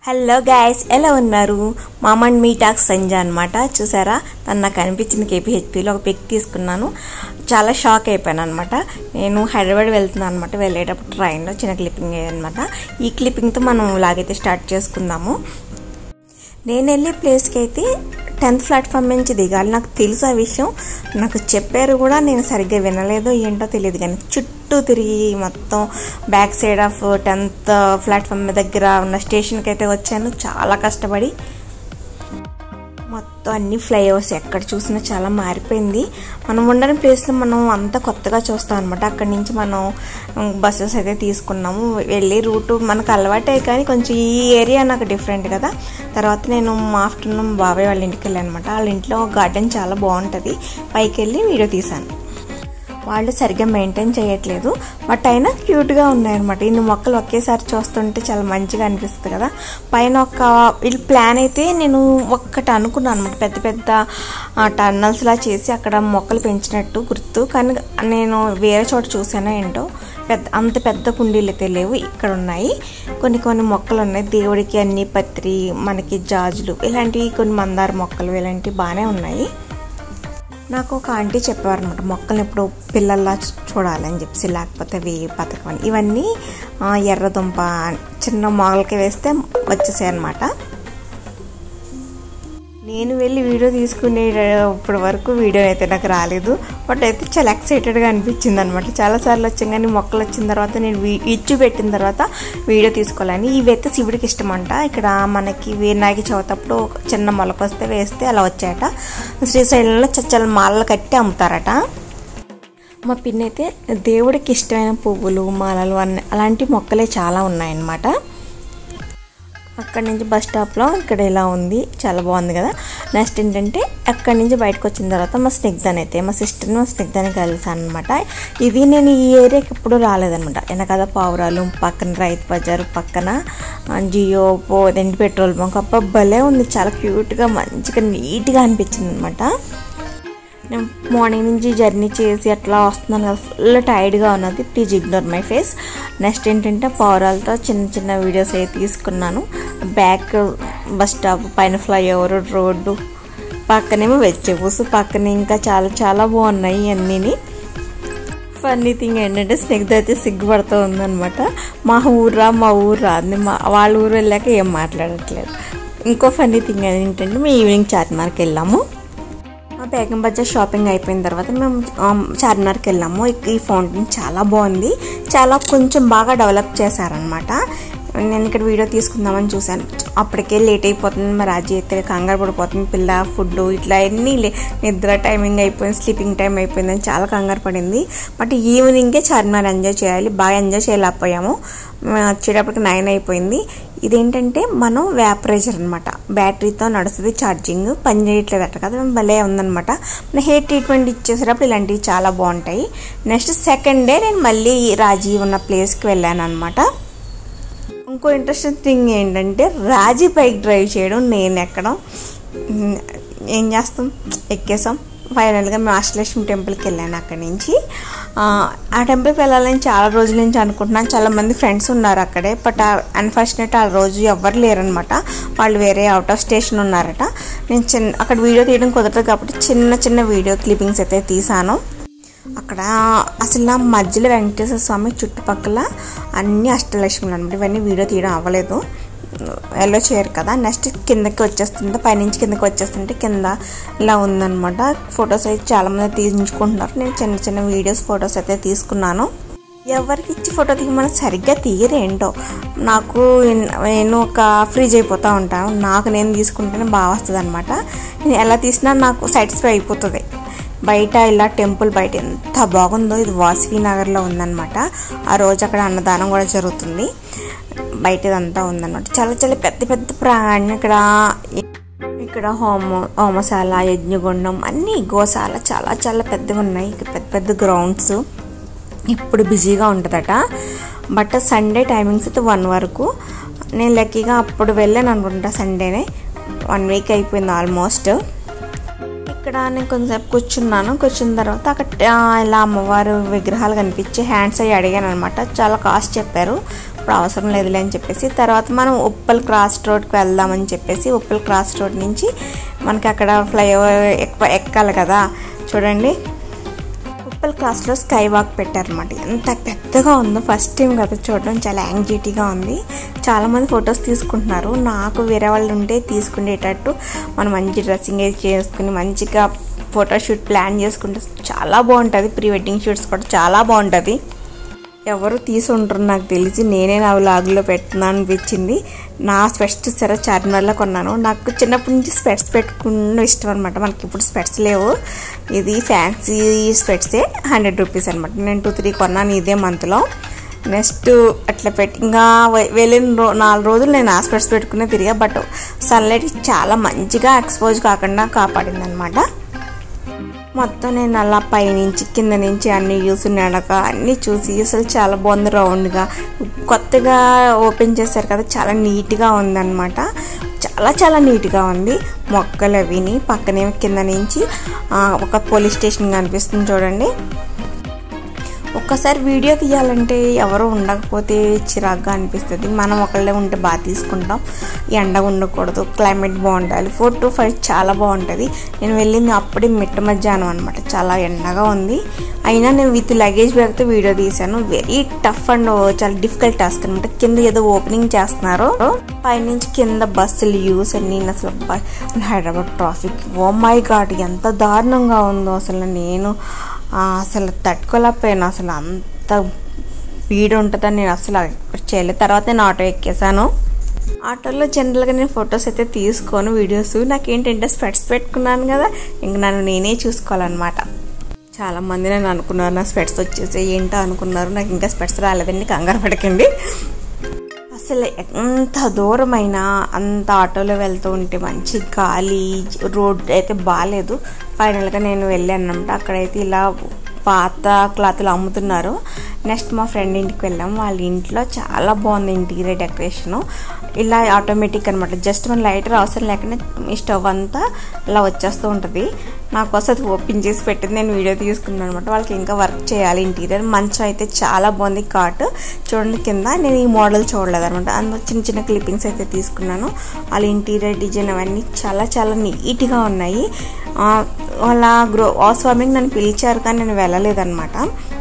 hello guys ఎలా ఉన్నారు mom and me talks సంజ అనమాట చూసారా తను నాకు అనిపించింది కేపీహెచ్పిలో ఒక పిక్ తీసుకున్నాను చాలా షాక్ అయిపోయాను అనమాట నేను హైదరాబాద్ వెళ్తున్నాను అనమాట వెళ్ళేటప్పుడు ట్రైన్లో చిన్న క్లిప్పింగ్ అనమాట ఈ క్లిప్పింగ్తో మనం ఇలాగైతే స్టార్ట్ చేసుకుందాము నేను వెళ్ళే ప్లేస్కి అయితే టెన్త్ ప్లాట్ఫామ్ నుంచి దిగాలి నాకు తెలుసు ఆ విషయం నాకు చెప్పారు కూడా నేను సరిగ్గా వినలేదో ఏంటో తెలియదు కానీ చుట్టూ తిరిగి మొత్తం back side of tenth platform దగ్గర ఉన్న స్టేషన్కి అయితే వచ్చాను చాలా కష్టపడి మొత్తం అన్ని ఫ్లైఓవర్స్ ఎక్కడ చూసినా చాలా మారిపోయింది మనం ఉండని ప్లేస్లో మనం అంతా కొత్తగా చూస్తాం అనమాట అక్కడి నుంచి మనం బస్సెస్ అయితే తీసుకున్నాము వెళ్ళే రూటు మనకు అలవాటే కానీ కొంచెం ఈ ఏరియా నాకు డిఫరెంట్ కదా తర్వాత నేను ఆఫ్టర్నూన్ బాబాయ్ వాళ్ళ ఇంటికి వెళ్ళాను అనమాట వాళ్ళ ఇంట్లో గార్డెన్ చాలా బాగుంటుంది పైకి వెళ్ళి వీడియో తీశాను వాళ్ళు సరిగ్గా మెయింటైన్ చేయట్లేదు బట్ అయినా క్యూట్గా ఉన్నాయన్నమాట ఇన్ని మొక్కలు ఒకేసారి చూస్తుంటే చాలా మంచిగా అనిపిస్తుంది కదా పైన ఒక వీళ్ళు ప్లాన్ అయితే నేను ఒక్కటి అనుకున్నాను అనమాట పెద్ద పెద్ద టన్నల్స్లా చేసి అక్కడ మొక్కలు పెంచినట్టు గుర్తు కానీ నేను వేరే చోట చూసానో ఏంటో పెద్ద అంత పెద్ద కుండీలు అయితే లేవు ఇక్కడ ఉన్నాయి కొన్ని కొన్ని మొక్కలు ఉన్నాయి దేవుడికి అన్ని పత్రి మనకి జాజులు ఇలాంటివి కొన్ని మందార మొక్కలు ఇలాంటివి బాగానే ఉన్నాయి నాకు ఒక ఆంటీ చెప్పారు అనమాట మొక్కల్ని ఎప్పుడు పిల్లల్లా చూడాలని చెప్పి లేకపోతే అవి బతకమని ఇవన్నీ ఎర్రదుంప చిన్న మొగలకి వేస్తే వచ్చేసాయి అనమాట నేను వెళ్ళి వీడియో తీసుకునే ఇప్పటి వరకు వీడియో అయితే నాకు రాలేదు బట్ అయితే చాలా ఎక్సైటెడ్గా అనిపించింది అనమాట చాలాసార్లు వచ్చాం కానీ మొక్కలు వచ్చిన తర్వాత నేను ఇచ్చు పెట్టిన తర్వాత వీడియో తీసుకోవాలని ఇవైతే శివుడికి ఇష్టం అంట ఇక్కడ మనకి వినాయక చవితప్పుడు చిన్న మొలక వస్తే వేస్తే అలా వచ్చాయట శ్రీశైలంలో చచ్చల మాలలు కట్టి అమ్ముతారట మా పిన్ అయితే దేవుడికి ఇష్టమైన పువ్వులు మాలలు అన్ని అలాంటి మొక్కలే చాలా ఉన్నాయన్నమాట అక్కడి నుంచి బస్ స్టాప్లో ఇక్కడ ఇలా ఉంది చాలా బాగుంది కదా నెక్స్ట్ ఏంటంటే అక్కడి నుంచి బయటకు వచ్చిన తర్వాత మా స్నిగ్ధన్ అయితే మా సిస్టర్ని మా స్నిగ్ధాన్ని కలిసాను అనమాట ఇది నేను ఈ ఏరియాకి ఎప్పుడు రాలేదనమాట వెనకాల పావురాలు పక్కన రైతు బజారు పక్కన జియో పోదండి పెట్రోల్ బంక్ అప్ప భలే ఉంది చాలా క్యూట్గా మంచిగా నీట్గా అనిపించింది అనమాట నేను మార్నింగ్ నుంచి జర్నీ చేసి అట్లా వస్తున్నాను కదా ఫుల్ టైర్డ్గా ఉన్నది please ignore my face next ఏంటంటే పౌరాలతో చిన్న చిన్న వీడియోస్ అయితే తీసుకున్నాను బ్యాక్ బస్ స్టాప్ పైన ఫ్లైఓవర్ రోడ్డు పక్కనేమో వెజిటేబుల్స్ పక్కన ఇంకా చాలా చాలా బాగున్నాయి అన్నీని ఫన్నీ థింగ్ ఏంటంటే స్నిగ్ధ అయితే సిగ్గుపడుతూ ఉందనమాట మా ఊర్రా మా ఊర్రా అంది మా వాళ్ళ ఊరు వెళ్ళాక ఏం మాట్లాడట్లేదు ఇంకో ఫన్నీ థింగ్ ఏంటంటే మేము ఈవినింగ్ చార్మినార్కి వెళ్ళాము బేగం బజార్ షాపింగ్ అయిపోయిన తర్వాత మేము చార్మినార్కి వెళ్ళాము ఈ ఫౌంటైన్ చాలా బాగుంది చాలా కొంచెం బాగా డెవలప్ చేశారనమాట నేను ఇక్కడ వీడియో తీసుకుందామని చూశాను అప్పటికే లేట్ అయిపోతుంది మరి రాజీ అయితే కంగారు పడిపోతుంది పిల్ల ఫుడ్ ఇట్లా అన్నీ నిద్ర టైమింగ్ అయిపోయింది స్లీపింగ్ టైం అయిపోయిందని చాలా కంగారు పడింది బట్ ఈవినింగే చార్మినార్ ఎంజాయ్ చేయాలి బాగా ఎంజాయ్ చేయలేకపోయాము వచ్చేటప్పటికి నైన్ అయిపోయింది ఇదేంటంటే మనం వ్యాపరైజర్ అనమాట బ్యాటరీతో నడుస్తుంది ఛార్జింగ్ పని చేయట్లేదట కదా భలే ఉందనమాట మన హెయిర్ ట్రీట్మెంట్ ఇచ్చేసేటప్పుడు ఇలాంటివి చాలా బాగుంటాయి నెక్స్ట్ సెకండ్ డే నేను మళ్ళీ రాజీ ఉన్న ప్లేస్కి వెళ్ళాను అనమాట ఇంకో ఇంట్రెస్టింగ్ థింగ్ ఏంటంటే రాజీ బైక్ డ్రైవ్ చేయడం నేను ఎక్కడం ఏం చేస్తాం ఎక్కేసాం ఫైనల్గా మేము అష్టలక్ష్మి టెంపుల్కి వెళ్ళాను అక్కడి నుంచి ఆ టెంపుల్కి వెళ్ళాలని చాలా రోజుల నుంచి అనుకుంటున్నాను చాలామంది ఫ్రెండ్స్ ఉన్నారు అక్కడే బట్ అన్ఫార్చునేట్ ఆ రోజు ఎవ్వరు లేరనమాట వాళ్ళు వేరే అవుట్ ఆఫ్ స్టేషన్ ఉన్నారట నేను చిన్న అక్కడ వీడియో తీయడం కుదరదు కాబట్టి చిన్న చిన్న వీడియో క్లిప్పింగ్స్ అయితే తీసాను అక్కడ అసలు నా మధ్యలో వెంకటేశ్వర స్వామి చుట్టుపక్కల అన్ని అష్టలక్ష్ములు అనమాట ఇవన్నీ వీడియో తీయడం అవ్వలేదు ఎల్లో చేయరు కదా నెక్స్ట్ కిందకి వచ్చేస్తుంది పైనుంచి కిందకి వచ్చేస్తుంటే కింద ఇలా ఉందనమాట ఫొటోస్ అయితే చాలామంది తీయించుకుంటున్నారు నేను చిన్న చిన్న వీడియోస్ ఫొటోస్ అయితే తీసుకున్నాను ఎవరికి ఇచ్చి ఫోటో తీయమని సరిగ్గా తీయరేంటో నాకు నేను ఒక ఫ్రీజ్ అయిపోతూ ఉంటాను నాకు నేను తీసుకుంటేనే బాగా వస్తుంది అనమాట నేను ఎలా తీసినా నాకు సాటిస్ఫై అయిపోతుంది బయట ఇలా టెంపుల్ బయట ఎంత బాగుందో ఇది వాసవి నగర్లో ఉందన్నమాట ఆ రోజు అక్కడ అన్నదానం కూడా జరుగుతుంది బయట ఇదంతా ఉందన్నమాట చాలా చాలా పెద్ద పెద్ద ప్రాణి ఇక్కడ ఇక్కడ హోమ హోమశాల యజ్ఞగుండం అన్ని గోశాల చాలా చాలా పెద్దగా ఉన్నాయి పెద్ద పెద్ద గ్రౌండ్స్ ఇప్పుడు బిజీగా ఉంటుందట బట్ సండే టైమింగ్స్ అయితే వన్ వరకు నేను లక్కీగా అప్పుడు వెళ్ళాను అనుకుంటా సండేనే వన్ వీక్ అయిపోయింది ఆల్మోస్ట్ ఇక్కడ నేను కొంచెంసేపు కూర్చున్నాను కూర్చున్న తర్వాత అక్కడ ఇలా అమ్మవారు విగ్రహాలు కనిపించి హ్యాండ్స్ అయ్యి అడిగాను అనమాట చాలా కాస్ట్ చెప్పారు ఇప్పుడు అవసరం లేదులే అని చెప్పేసి తర్వాత మనం ఉప్పల్ క్రాస్ రోడ్కి వెళ్దామని చెప్పేసి ఉప్పల్ క్రాస్ రోడ్ నుంచి మనకి అక్కడ ఫ్లైఓవర్ ఎక్కువ ఎక్కాలి కదా చూడండి ఉప్పల్ క్లాస్లో స్కై వాక్ పెట్టారనమాట ఎంత పెద్దగా ఉందో ఫస్ట్ టైం కదా చూడడం చాలా యాంగ్జైటీగా ఉంది చాలామంది ఫొటోస్ తీసుకుంటున్నారు నాకు వేరే వాళ్ళు ఉంటే తీసుకునేటట్టు మనం మంచి డ్రెస్సింగ్ వేసి చేసుకుని మంచిగా ఫోటోషూట్ ప్లాన్ చేసుకుంటే చాలా బాగుంటుంది ప్రీ వెడ్డింగ్ షూట్స్ కూడా చాలా బాగుంటుంది ఎవరు తీసి ఉంటారు నాకు తెలిసి నేనే నా వ్లాగ్లో పెడుతున్నా అనిపించింది నా స్పెట్స్ చూసారా చార్మినార్లో కొన్నాను నాకు చిన్నప్పటి నుంచి స్పెట్స్ పెట్టుకున్న ఇష్టం అనమాట మనకి ఇప్పుడు స్పెట్స్ లేవు ఇది ఫ్యాన్సీ స్పెట్సే హండ్రెడ్ రూపీస్ అనమాట నేను టూ త్రీ కొన్నాను ఇదే మంత్లో నెక్స్ట్ అట్లా పెట్టి ఇంకా వె- వెళ్ళిన రో నాలుగు రోజులు నేను ఆ స్పెట్స్ పెట్టుకునే తిరిగా బట్ సన్లైట్ చాలా మంచిగా ఎక్స్పోజ్ కాకుండా కాపాడింది అనమాట మొత్తం నేను అలా పైనుంచి కింద నుంచి అన్ని చూసి నడక అన్నీ చూసి అసలు చాలా బాగుంది రౌండ్గా కొత్తగా ఓపెన్ చేశారు కదా చాలా నీట్గా ఉందన్నమాట చాలా చాలా నీట్గా ఉంది మొక్కలు అవిని పక్కనే కింద నుంచి ఆ, ఒక పోలీస్ స్టేషన్ కనిపిస్తుంది చూడండి ఒక్కసారి వీడియో తీయాలంటే ఎవరు ఉండకపోతే చిరాగ్గా అనిపిస్తుంది మనం ఒకళ్ళే ఉంటే బాగా తీసుకుంటాం ఎండ ఉండకూడదు క్లైమేట్ బాగుండాలి ఫోర్ టు ఫైవ్ చాలా బాగుంటుంది నేను వెళ్ళింది అప్పుడే మిట్ట మధ్యాహ్నం అనమాట చాలా ఎండగా ఉంది అయినా నేను విత్ లగేజ్ బ్యాగ్తో వీడియో తీశాను వెరీ టఫ్ అండ్ చాలా డిఫికల్ట్ టాస్క్ అనమాట కింద ఏదో ఓపెనింగ్ చేస్తున్నారు పైనుంచి కింద బస్సులు యూస్ అన్ని అసలు అబ్బా, Hyderabad traffic oh my God ఎంత దారుణంగా ఉందో అసలు నేను ఆ, అసలు తట్టుకోలేకపోయాను అసలు అంత స్పీడ్ ఉంటుందని నేను అసలు ఎక్స్పెక్ట్ చేయలేదు తర్వాత నేను ఆటో ఎక్కేసాను ఆటోలో జనరల్గా నేను ఫొటోస్ అయితే తీసుకోను వీడియోస్ నాకేంటంటే స్పెట్స్ పెట్టుకున్నాను కదా ఇంక నన్ను నేనే చూసుకోవాలన్నమాట చాలా మంది నేను అనుకున్నారు నా స్పెట్స్ వచ్చేసి ఏంటో అనుకున్నారు నాకు ఇంకా స్పెట్స్ రాలేదండి కంగారు పడకండి అసలు ఎంత దూరమైనా అంత ఆటోలో వెళ్తూ ఉంటే మంచి గాలి రోడ్ అయితే బాగాలేదు ఫైనల్గా నేను వెళ్ళాను అనమాట అక్కడైతే ఇలా పాత క్లాత్లు అమ్ముతున్నారు నెక్స్ట్ మా ఫ్రెండ్ ఇంటికి వెళ్ళాం వాళ్ళ ఇంట్లో చాలా బాగుంది ఇంటీరియర్ డెకరేషన్ ఇలా ఆటోమేటిక్ అనమాట జస్ట్ మన లైటర్ అవసరం లేకుండా ఈ స్టవ్ అంతా ఇలా వచ్చేస్తూ ఉంటుంది నాకోసం అది ఓపెన్ చేసి పెట్టింది నేను వీడియో తీసుకున్నాను అనమాట వాళ్ళకి ఇంకా వర్క్ చేయాలి ఇంటీరియర్ మంచం అయితే చాలా బాగుంది కాట్ చూడండి కింద నేను ఈ మోడల్ చూడలేదు అనమాట అందులో చిన్న చిన్న క్లిప్పింగ్స్ అయితే తీసుకున్నాను వాళ్ళ ఇంటీరియర్ డిజైన్ అవన్నీ చాలా చాలా నీట్గా ఉన్నాయి ఆ, వాళ్ళ గ్రో హౌస్ వార్మింగ్ నన్ను పిలిచారు కానీ నేను వెళ్ళలేదన్నమాట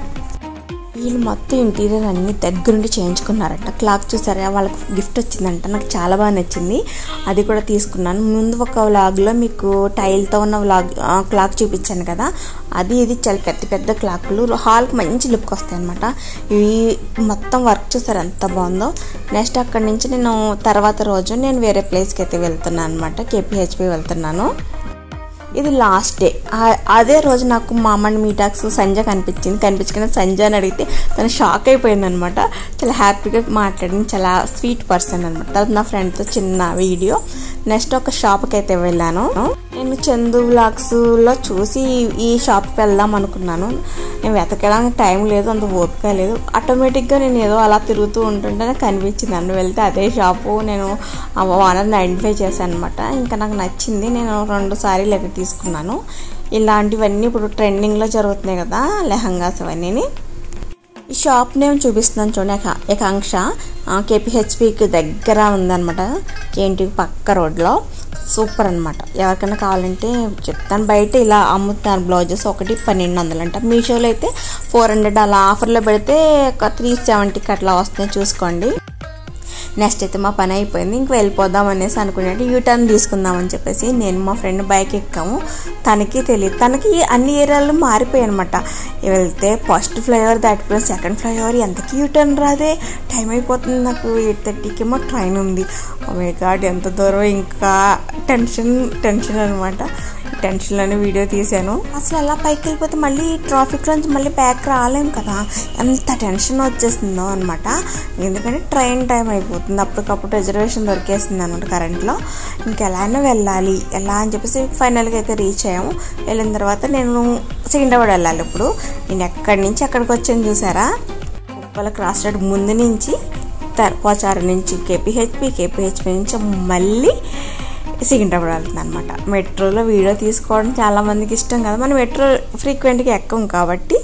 వీళ్ళు మొత్తం ఇంటీరియర్ అన్ని దగ్గరుండి చేయించుకున్నారంట క్లాక్ చూసారా వాళ్ళకి గిఫ్ట్ వచ్చిందంట నాకు చాలా బాగా నచ్చింది అది కూడా తీసుకున్నాను ముందు ఒక వ్లాగ్లో మీకు టైల్తో ఉన్న వ్లాగ్ క్లాక్ చూపించాను కదా అది ఇది చాలా పెద్ద పెద్ద క్లాక్లు హాల్కి మంచి లుక్ వస్తాయి అనమాట ఇవి మొత్తం వర్క్ చూసారు ఎంత బాగుందో నెక్స్ట్ అక్కడి నుంచి నేను తర్వాత రోజు నేను వేరే ప్లేస్కి అయితే వెళ్తున్నాను అనమాట కేపీహెచ్పి వెళ్తున్నాను ఇది లాస్ట్ డే ఆ- అదే రోజు నాకు మా అమ్మని మీటాక్స్ సంజ కనిపించింది కనిపించుకుని సంజ అని అడిగితే తను షాక్ అయిపోయింది అనమాట చాలా హ్యాపీగా మాట్లాడింది చాలా స్వీట్ పర్సన్ అనమాట తర్వాత నా ఫ్రెండ్తో చిన్న వీడియో నెక్స్ట్ ఒక షాప్కి అయితే వెళ్ళాను నేను చందు వ్లాగ్స్లో చూసి ఈ షాప్కి వెళ్దాం అనుకున్నాను నేను వెతకడానికి టైం లేదు అంత ఓపిక లేదు ఆటోమేటిక్గా నేను ఏదో అలా తిరుగుతూ ఉంటుంటే నాకు కనిపించింది అన్న వెళ్తే అదే షాపు నేను ఆ ఓనర్ని ఐడెంటిఫై చేశాను అనమాట ఇంకా నాకు నచ్చింది నేను రెండు సారీలు అయితే తీసుకున్నాను ఇలాంటివన్నీ ఇప్పుడు ట్రెండింగ్లో జరుగుతున్నాయి కదా లెహంగాస్ అవన్నీ ఈ షాప్ నేమ్ చూపిస్తున్నాను చూడండి ఏకా- ఏకాంక్ష కేపీహెచ్పికి దగ్గర ఉందన్నమాట కేంటికి పక్క రోడ్లో సూపర్ అనమాట ఎవరికైనా కావాలంటే చెప్తాను బయట ఇలా అమ్ముతారు బ్లౌజెస్ ఒకటి పన్నెండు వందలు అంట మీషోలో అయితే ఫోర్ హండ్రెడ్ అలా ఆఫర్లో పెడితే ఒక త్రీ సెవెంటీకి అట్లా వస్తాయి చూసుకోండి నెక్స్ట్ అయితే మా పని అయిపోయింది ఇంక వెళ్ళిపోదాం అనేసి అనుకునేట్టు యూ టర్న్ తీసుకుందామని చెప్పేసి నేను మా ఫ్రెండ్ బైక్ ఎక్కాము తనకి తెలియదు తనకి అన్ని ఏరియాలు మారిపోయాయి అనమాట వెళ్తే ఫస్ట్ ఫ్లైఓవర్ దాటిపోయిన సెకండ్ ఫ్లైఓవర్ ఎంతకి యూ టర్న్ రాదే టైం అయిపోతుంది నాకు ఎయిట్ థర్టీకి ఏమో ట్రైన్ ఉంది ఓ మై గాడ్ ఎంత దూరం ఇంకా టెన్షన్ టెన్షన్ అనమాట టెన్షన్లోనే వీడియో తీశాను అసలు అలా పైకి వెళ్ళిపోతే మళ్ళీ ట్రాఫిక్ నుంచి మళ్ళీ బ్యాక్ రాలేం కదా ఎంత టెన్షన్ వచ్చేస్తుందో అనమాట ఎందుకంటే ట్రైన్ టైం అయిపోతుంది అప్పటికప్పుడు రిజర్వేషన్ దొరికేస్తుంది అనమాట కరెంట్లో ఇంకెలానే వెళ్ళాలి ఎలా అని చెప్పేసి ఫైనల్గా అయితే రీచ్ అయ్యాము వెళ్ళిన తర్వాత నేను సికింద్రాబాద్ వెళ్ళాలి ఇప్పుడు నేను ఎక్కడి నుంచి ఎక్కడికి వచ్చాను చూసారా ఉప్పల క్రాస్ రోడ్ ముందు నుంచి తర్పోచారు నుంచి కేపీహెచ్పి కేపీహెచ్పి నుంచి మళ్ళీ సికింద్రాబాద్ వెళ్తుంది అనమాట మెట్రోలో వీడియో తీసుకోవడం చాలా మందికి ఇష్టం కదా మనం మెట్రో ఫ్రీక్వెంట్గా ఎక్కం కాబట్టి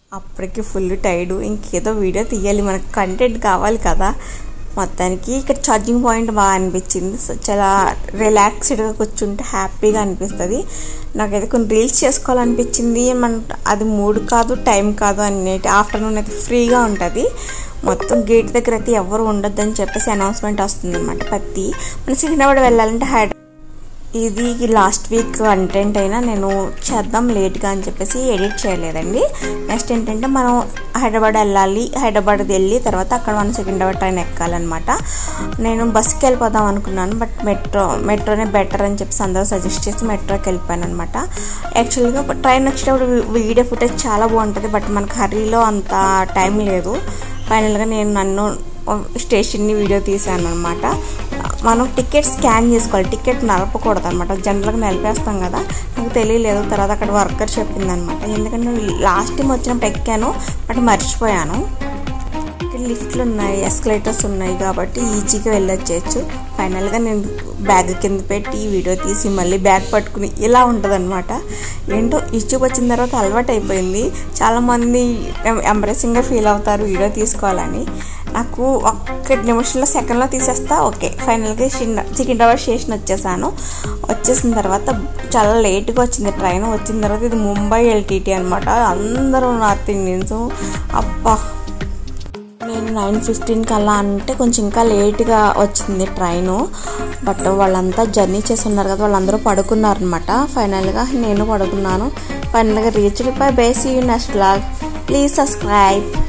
అప్పటికి ఫుల్ టైర్డ్ ఇంకేదో వీడియో తీయాలి మనకు కంటెంట్ కావాలి కదా మొత్తానికి ఇక్కడ ఛార్జింగ్ పాయింట్ బాగా అనిపించింది సో చాలా రిలాక్స్డ్గా కూర్చుంటే హ్యాపీగా అనిపిస్తుంది నాకైతే కొన్ని రీల్స్ చేసుకోవాలనిపించింది మన అది మూడు కాదు టైం కాదు అనేటి ఆఫ్టర్నూన్ అయితే ఫ్రీగా ఉంటుంది మొత్తం గేట్ దగ్గర అయితే ఎవరు ఉండొద్దు అని చెప్పేసి అనౌన్స్మెంట్ వస్తుంది అనమాట ప్రతి మన సికింద్రాబాద్ వెళ్ళాలంటే హైదరాబాద్ ఇది లాస్ట్ వీక్ కంటెంట్ అయినా నేను చేద్దాం లేట్గా అని చెప్పేసి ఎడిట్ చేయలేదండి నెక్స్ట్ ఏంటంటే మనం హైదరాబాద్ వెళ్ళాలి హైదరాబాద్ వెళ్ళి తర్వాత అక్కడ మనం సికింద్రాబాద్ ట్రైన్ ఎక్కాలన్నమాట నేను బస్కి వెళ్ళిపోదాం అనుకున్నాను బట్ మెట్రో మెట్రోనే బెటర్ అని చెప్పేసి అందరూ సజెస్ట్ చేసి మెట్రోకి వెళ్ళిపోయాను అనమాట యాక్చువల్గా ట్రైన్ వచ్చేటప్పుడు వీడియో ఫుటేజ్ చాలా బాగుంటుంది బట్ మనకు హర్రీలో అంత టైం లేదు ఫైనల్గా నేను నన్ను స్టేషన్ని వీడియో తీసాను అనమాట మనం టికెట్ స్కాన్ చేసుకోవాలి టికెట్ నలపకూడదు అనమాట జనరల్గా నిలిపేస్తాం కదా నాకు తెలియలేదు తర్వాత అక్కడ వర్కర్ చెప్పింది అనమాట ఎందుకంటే లాస్ట్ టైం వచ్చినప్పుడు ఎక్కాను బట్ మర్చిపోయాను ఇక్కడ లిఫ్ట్లు ఉన్నాయి ఎస్కలేటర్స్ ఉన్నాయి కాబట్టి ఈజీగా వెళ్ళొచ్చేయచ్చు ఫైనల్గా నేను బ్యాగ్ కింద పెట్టి వీడియో తీసి మళ్ళీ బ్యాగ్ పట్టుకుని ఇలా ఉంటుందన్నమాట ఏంటో యూట్యూబ్ వచ్చిన తర్వాత అలవాటు అయిపోయింది చాలామంది ఎంబ్రెసింగ్గా ఫీల్ అవుతారు వీడియో తీసుకోవాలని నాకు ఒక్క నిమిషంలో సెకండ్లో తీసేస్తా ఓకే ఫైనల్గా సికింద్రాబాద్ స్టేషన్ వచ్చేసాను వచ్చేసిన తర్వాత చాలా లేట్గా వచ్చింది ట్రైన్ వచ్చిన తర్వాత ఇది ముంబై ఎల్టీటీ అనమాట అందరూ నార్త్ ఇండియన్స్ అబ్బా నేను నైన్ ఫిఫ్టీన్కి అలా అంటే కొంచెం ఇంకా లేట్గా వచ్చింది ట్రైను బట్ వాళ్ళంతా జర్నీ చేస్తున్నారు కదా వాళ్ళందరూ పడుకున్నారు అనమాట ఫైనల్గా నేను పడుకున్నాను ఫైనల్గా రీచ్డ్ బై బేసీ నెక్స్ట్ బ్లాగ్ ప్లీజ్ సబ్స్క్రైబ్